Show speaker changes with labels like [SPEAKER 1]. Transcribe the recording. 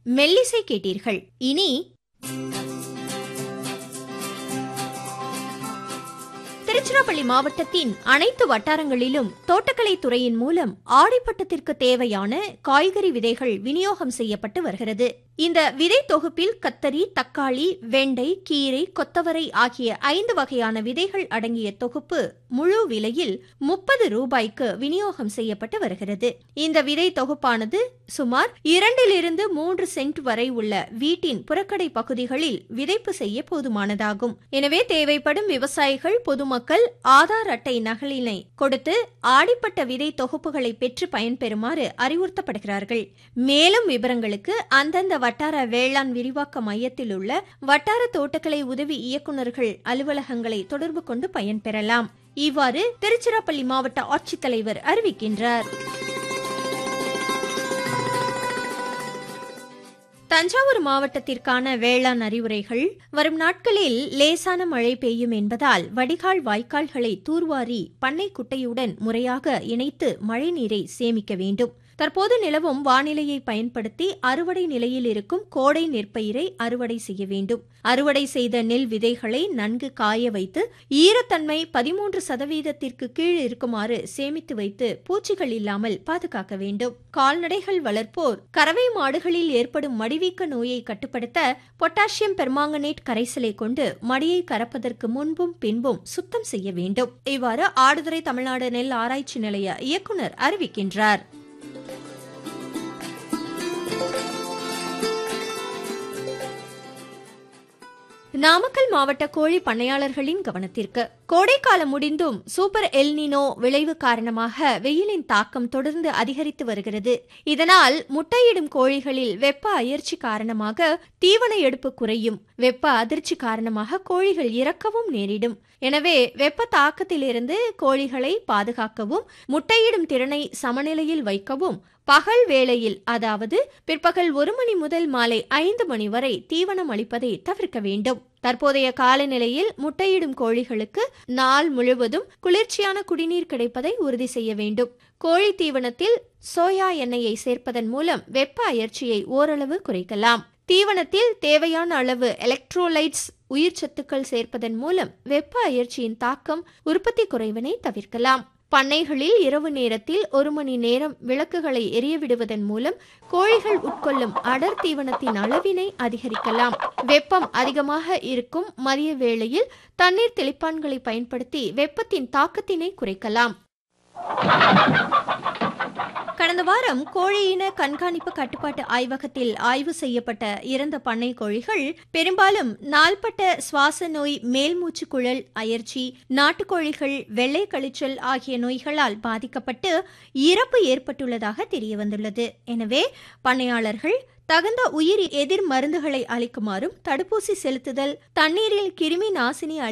[SPEAKER 1] மெல்லிசை கேட்டீர்கள் இனி திருச்சிராப்பள்ளி மாவட்டத்தின் அனைத்து வட்டாரங்களிலும் தோட்டக்கலை துறையின் மூலம் ஆடிப்பட்டத்திற்கு தேவையான காய்கறி விதைகள் விநியோகம் செய்யப்பட்டு வருகிறது இந்த விதை தொகுப்பில் கத்தரி தக்காளி வெண்டை கீரை கொத்தவரை ஆகிய ஐந்து வகையான விதைகள் அடங்கிய தொகுப்பு முழு விலையில் முப்பது ரூபாய்க்கு விநியோகம் செய்யப்பட்டு வருகிறது இந்த விதை தொகுப்பானது சுமார் இரண்டிலிருந்து மூன்று சென்ட் வரை உள்ள வீட்டின் புறக்கடை பகுதிகளில் விதைப்பு செய்ய போதுமானதாகும் எனவே தேவைப்படும் விவசாயிகள் பொதுமக்கள் ஆதார் அட்டை நகலினை கொடுத்து ஆடிப்பட்ட விதை தொகுப்புகளை பெற்று பயன்பெறுமாறு அறிவுறுத்தப்படுகிறார்கள் மேலும் விவரங்களுக்கு அந்தந்த வட்டார வேளாண் விரிவாக்க மையத்தில் உள்ள வட்டார தோட்டக்கலை உதவி இயக்குநர்கள் அலுவலகங்களை தொடர்பு கொண்டு பயன்பெறலாம் இவ்வாறு திருச்சிராப்பள்ளி மாவட்ட ஆட்சித்தலைவர் அறிவிக்கின்றார் தஞ்சாவூர் மாவட்டத்திற்கான வேளாண் அறிவுரைகள் வரும் நாட்களில் லேசான மழை பெய்யும் என்பதால் வடிகால் வாய்க்கால்களை தூர்வாரி பண்ணை குட்டையுடன் முறையாக இணைத்து மழைநீரை சேமிக்க வேண்டும் தற்போது நிலவும் வானிலையை பயன்படுத்தி அறுவடை நிலையில் இருக்கும் கோடை நெற்பயிரை அறுவடை செய்ய வேண்டும் அறுவடை செய்த நெல் விதைகளை நன்கு காய வைத்து ஈரத்தன்மை பதிமூன்று சதவீதத்திற்கு கீழ் இருக்குமாறு சேமித்து வைத்து பூச்சிகள் இல்லாமல் பாதுகாக்க வேண்டும் கால்நடைகள் வளர்ப்போர் கறவை மாடுகளில் ஏற்படும் மடிவீக்க நோயை கட்டுப்படுத்த பொட்டாசியம் பெர்மாங்கனேட் கரைசலை கொண்டு மடியை கறப்பதற்கு முன்பும் பின்பும் சுத்தம் செய்ய வேண்டும் இவ்வாறு ஆடுதுறை தமிழ்நாடு நெல் ஆராய்ச்சி நிலைய இயக்குநர் அறிவிக்கின்றார் நாமக்கல் மாவட்ட கோழி பண்ணையாளர்களின் கவனத்திற்கு கோடைக்காலம் முடிந்தும் சூப்பர் எல்னினோ விளைவு காரணமாக வெயிலின் தாக்கம் தொடர்ந்து அதிகரித்து வருகிறது இதனால் முட்டையிடும் கோழிகளில் வெப்ப அயற்சி காரணமாக தீவன எடுப்பு குறையும் வெப்ப அதிர்ச்சி காரணமாக கோழிகள் இறக்கவும் நேரிடும் எனவே வெப்ப தாக்கத்திலிருந்து கோழிகளை பாதுகாக்கவும் முட்டையிடும் திறனை சமநிலையில் வைக்கவும் பகல் வேளையில் அதாவது பிற்பகல் ஒரு மணி முதல் மாலை ஐந்து மணி வரை தீவனம் அளிப்பதை தவிர்க்க வேண்டும் தற்போதைய காலநிலையில் முட்டையிடும் கோழிகளுக்கு நாள் முழுவதும் குளிர்ச்சியான குடிநீர் கிடைப்பதை உறுதி செய்ய வேண்டும் கோழி தீவனத்தில் சோயா எண்ணெயை சேர்ப்பதன் மூலம் வெப்ப அயற்சியை ஓரளவு குறைக்கலாம் தீவனத்தில் தேவையான அளவு எலக்ட்ரோலைட்ஸ் உயிர் சத்துக்கள் சேர்ப்பதன் மூலம் வெப்ப அயற்சியின் தாக்கம் உற்பத்தி குறைவினை தவிர்க்கலாம் பண்ணைகளில் இரவு நேரத்தில் ஒரு மணி நேரம் விளக்குகளை எரிய விடுவதன் மூலம் கோழிகள் உட்கொள்ளும் அடர் தீவனத்தின் அளவினை அதிகரிக்கலாம் வெப்பம் அதிகமாக இருக்கும் மதிய வேளையில் தண்ணீர் தெளிப்பான்களை பயன்படுத்தி வெப்பத்தின் தாக்கத்தினை குறைக்கலாம் கடந்த வாரம் கோழியின கண்காணிப்பு கட்டுப்பாட்டு ஆய்வகத்தில் ஆய்வு செய்யப்பட்ட இறந்த பண்ணை கோழிகள் பெரும்பாலும் நாள்பட்ட சுவாச நோய் மேல்மூச்சு குழல் அயற்சி நாட்டுக்கோழிகள் வெள்ளை கழிச்சல் ஆகிய நோய்களால் பாதிக்கப்பட்டு இறப்பு ஏற்பட்டுள்ளதாக தெரியவந்துள்ளது எனவே பண்ணையாளர்கள் தகுந்த உயிர் எதிர் மருந்துகளை அளிக்குமாறும் தடுப்பூசி செலுத்துதல் தண்ணீரில் கிருமி நாசினி